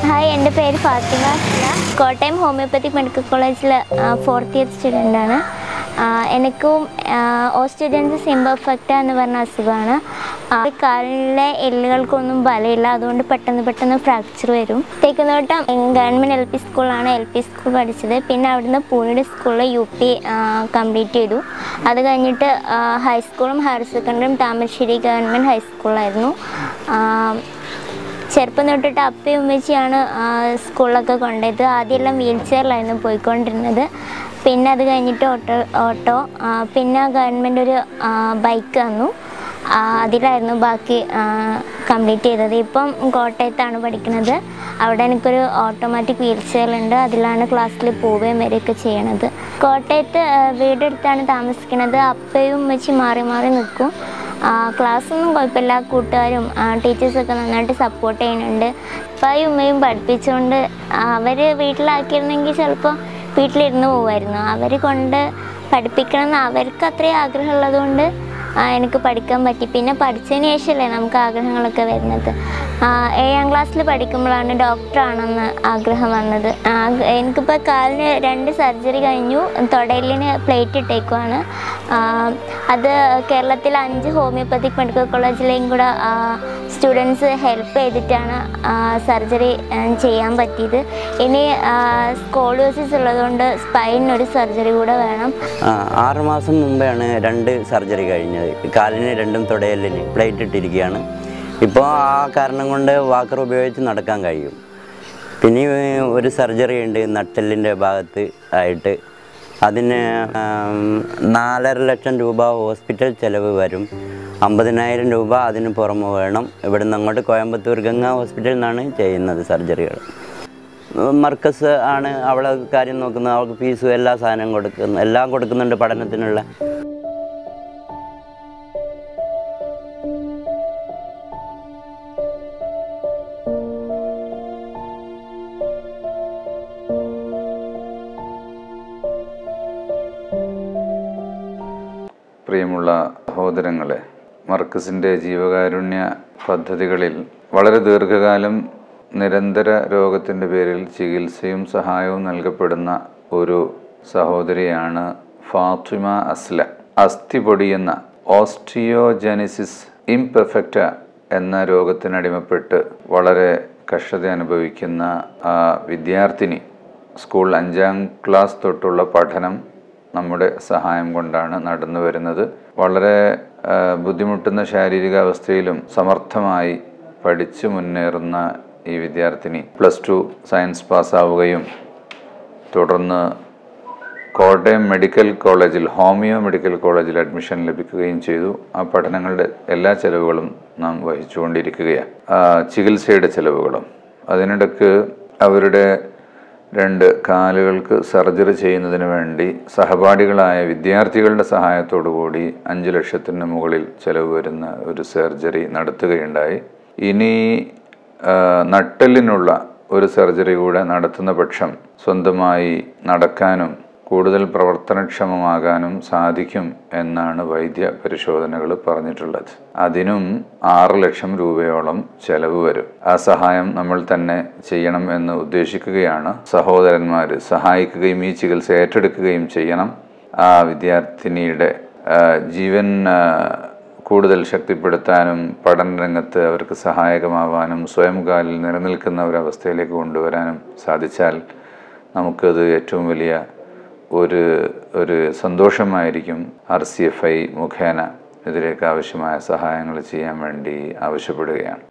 Hi എൻ്റെ പേര് Fatima Asla. Kottayam homeopathic medical കോളേജിൽ ഫോർത്ത് ഇയർ സ്റ്റുഡൻ്റാണ് എനിക്കും ഓസ്റ്റിഡൻസ് സിംബഫക്റ്റ എന്ന് പറഞ്ഞ അസുഖമാണ് ആ, കാലിലെ എല്ലുകൾക്കൊന്നും ബലമില്ല അതുകൊണ്ട് പെട്ടെന്ന് പെട്ടെന്ന് ഫ്രാക്ചർ വരും തേക്കുന്നോട്ടം ഗവൺമെൻറ് എൽ പി സ്കൂളാണ് എൽ പി സ്കൂൾ പഠിച്ചത് പിന്നെ അവിടുന്ന് പൂനെയുടെ സ്കൂളിൽ യു പി കംപ്ലീറ്റ് ചെയ്തു അത് കഴിഞ്ഞിട്ട് ആ, ഹൈസ്കൂളും ഹയർ സെക്കൻഡറിയും താമരശ്ശേരി ഗവൺമെൻറ് ഹൈസ്കൂളായിരുന്നു ആ, ചെറുപ്പം തൊട്ടിട്ട് അപ്പയും ഉമ്മച്ചിയാണ് ആ, സ്കൂളിലൊക്കെ കൊണ്ടുപോയത് ആദ്യമെല്ലാം വീൽ ചെയറിലായിരുന്നു പോയിക്കൊണ്ടിരുന്നത് പിന്നെ അത് കഴിഞ്ഞിട്ട് ഓട്ടോ ഓട്ടോ ആ, പിന്നെ ഗവൺമെൻറ് ഒരു ബൈക്ക് തന്നു ആ, അതിലായിരുന്നു ബാക്കി കംപ്ലീറ്റ് ചെയ്തത് ഇപ്പം കോട്ടയത്താണ് പഠിക്കുന്നത് അവിടെ എനിക്കൊരു ഓട്ടോമാറ്റിക് വീൽ ചെയറുണ്ട് അതിലാണ് ക്ലാസ്സിൽ പോവുകയും വരികയൊക്കെ ചെയ്യണത് കോട്ടയത്ത് ആ, വീടെടുത്താണ് താമസിക്കുന്നത് അപ്പയും ഉമ്മച്ചി മാറി മാറി നിൽക്കും ക്ലാസ്സൊന്നും കുഴപ്പമില്ല കൂട്ടുകാരും ടീച്ചേഴ്സൊക്കെ നന്നായിട്ട് സപ്പോർട്ട് ചെയ്യുന്നുണ്ട് ഉപ്പായും ഉമ്മയും പഠിപ്പിച്ചുകൊണ്ട് അവർ വീട്ടിലാക്കിയിരുന്നെങ്കിൽ ചിലപ്പോൾ വീട്ടിലിരുന്ന് പോകുമായിരുന്നു അവർ കൊണ്ട് പഠിപ്പിക്കണം എന്ന് അവർക്ക് അത്രയും ആഗ്രഹമുള്ളത് കൊണ്ട് ആ, എനിക്ക് പഠിക്കാൻ പറ്റി പിന്നെ പഠിച്ചതിന് ശേഷമല്ലേ നമുക്ക് ആഗ്രഹങ്ങളൊക്കെ വരുന്നത് ആ, ഏഴാം ക്ലാസ്സിൽ പഠിക്കുമ്പോഴാണ് ഡോക്ടറാണെന്ന് ആഗ്രഹം വന്നത് ആ, എനിക്കിപ്പോൾ കാലിന് രണ്ട് സർജറി കഴിഞ്ഞു തൊടയിലിന് പ്ലേറ്റ് ഇട്ടേക്കുവാണ് ആ, അത് കേരളത്തിൽ അഞ്ച് ഹോമിയോപ്പത്തിക് മെഡിക്കൽ കോളേജിലെയും കൂടെ സ്റ്റുഡൻസ് ഹെൽപ്പ് ചെയ്തിട്ടാണ് സർജറി ചെയ്യാൻ പറ്റിയത് ഇനി സ്കോളിയോസിസ് ഉള്ളതുകൊണ്ട് സ്പൈനിനൊരു സർജറി കൂടെ വേണം ആ, ആറ് മാസം മുമ്പെയാണ് രണ്ട് സർജറി കഴിഞ്ഞത് കാലിന് രണ്ടും തുടയലിന് പ്ലേറ്റ് ഇട്ടിരിക്കുകയാണ് ഇപ്പോൾ ആ കാരണം കൊണ്ട് വാക്കർ ഉപയോഗിച്ച് നടക്കാൻ കഴിയും പിന്നെ ഈ ഒരു സർജറി ഉണ്ട് നട്ടെല്ലിൻ്റെ ഭാഗത്ത് ആയിട്ട് അതിന് ആം, നാലര ലക്ഷം രൂപ ഹോസ്പിറ്റൽ ചെലവ് വരും അമ്പതിനായിരം രൂപ അതിന് പുറമെ വേണം ഇവിടുന്ന് അങ്ങോട്ട് കോയമ്പത്തൂർ ഗംഗ ഹോസ്പിറ്റലിൽ നിന്നാണ് ചെയ്യുന്നത് സർജറികൾ മർക്കസ് ആണ് അവളെ കാര്യം നോക്കുന്നത് അവൾക്ക് ഫീസും എല്ലാ സാധനവും കൊടുക്കുന്നു എല്ലാം കൊടുക്കുന്നുണ്ട് പഠനത്തിനുള്ള പ്രിയമുള്ള സഹോദരങ്ങളെ മർക്കസിൻ്റെ ജീവകാരുണ്യ പദ്ധതികളിൽ വളരെ ദീർഘകാലം നിരന്തര രോഗത്തിൻ്റെ പേരിൽ ചികിത്സയും സഹായവും നൽകപ്പെടുന്ന ഒരു സഹോദരിയാണ് ഫാത്തിമ അസ്ല അസ്ഥി പൊടിയുന്ന ഓസ്റ്റിയോജനിസിസ് ഇംപെർഫെക്റ്റ എന്ന രോഗത്തിനടിമപ്പെട്ട് വളരെ കഷ്ടത അനുഭവിക്കുന്ന ആ വിദ്യാർത്ഥിനി സ്കൂൾ അഞ്ചാം ക്ലാസ് തൊട്ടുള്ള പഠനം നമ്മുടെ സഹായം കൊണ്ടാണ് നടന്നു വരുന്നത് വളരെ ആ, ബുദ്ധിമുട്ടുന്ന ശാരീരികാവസ്ഥയിലും സമർത്ഥമായി പഠിച്ചു മുന്നേറുന്ന ഈ വിദ്യാർത്ഥിനി പ്ലസ് ടു സയൻസ് പാസ്സാവുകയും തുടർന്ന് കോട്ടയം മെഡിക്കൽ കോളേജിൽ ഹോമിയോ മെഡിക്കൽ കോളേജിൽ അഡ്മിഷൻ ലഭിക്കുകയും ചെയ്തു ആ പഠനങ്ങളുടെ എല്ലാ ചെലവുകളും നാം വഹിച്ചുകൊണ്ടിരിക്കുകയാണ് ആ, ചികിത്സയുടെ ചെലവുകളും അതിനിടക്ക് അവരുടെ രണ്ട് കാലുകൾക്ക് സർജറി ചെയ്യുന്നതിന് വേണ്ടി സഹപാഠികളായ വിദ്യാർത്ഥികളുടെ സഹായത്തോടു കൂടി അഞ്ച് ലക്ഷത്തിന് മുകളിൽ ചെലവ് വരുന്ന ഒരു സർജറി നടത്തുകയുണ്ടായി ഇനി ആ, നട്ടെല്ലിനുള്ള ഒരു സർജറി കൂടെ നടത്തുന്ന പക്ഷം സ്വന്തമായി നടക്കാനും കൂടുതൽ പ്രവർത്തനക്ഷമമാകാനും സാധിക്കും എന്നാണ് വൈദ്യ പരിശോധനകൾ പറഞ്ഞിട്ടുള്ളത് അതിനും ആറ് ലക്ഷം രൂപയോളം ചെലവ് വരും ആ സഹായം നമ്മൾ തന്നെ ചെയ്യണം എന്ന് ഉദ്ദേശിക്കുകയാണ് സഹോദരന്മാർ സഹായിക്കുകയും ഈ ചികിത്സ ഏറ്റെടുക്കുകയും ചെയ്യണം ആ വിദ്യാർത്ഥിനിയുടെ ആ, ജീവൻ ആ, കൂടുതൽ ശക്തിപ്പെടുത്താനും പഠന രംഗത്ത് അവർക്ക് സഹായകമാവാനും സ്വയം കാലിൽ നിലനിൽക്കുന്ന ഒരവസ്ഥയിലേക്ക് കൊണ്ടുവരാനും സാധിച്ചാൽ നമുക്കത് ഏറ്റവും വലിയ ഒരു ഒരു സന്തോഷമായിരിക്കും ആർ സി എഫ് ഐ മുഖേന ഇതിലേക്ക് ആവശ്യമായ സഹായങ്ങൾ ചെയ്യാൻ വേണ്ടി ആവശ്യപ്പെടുകയാണ്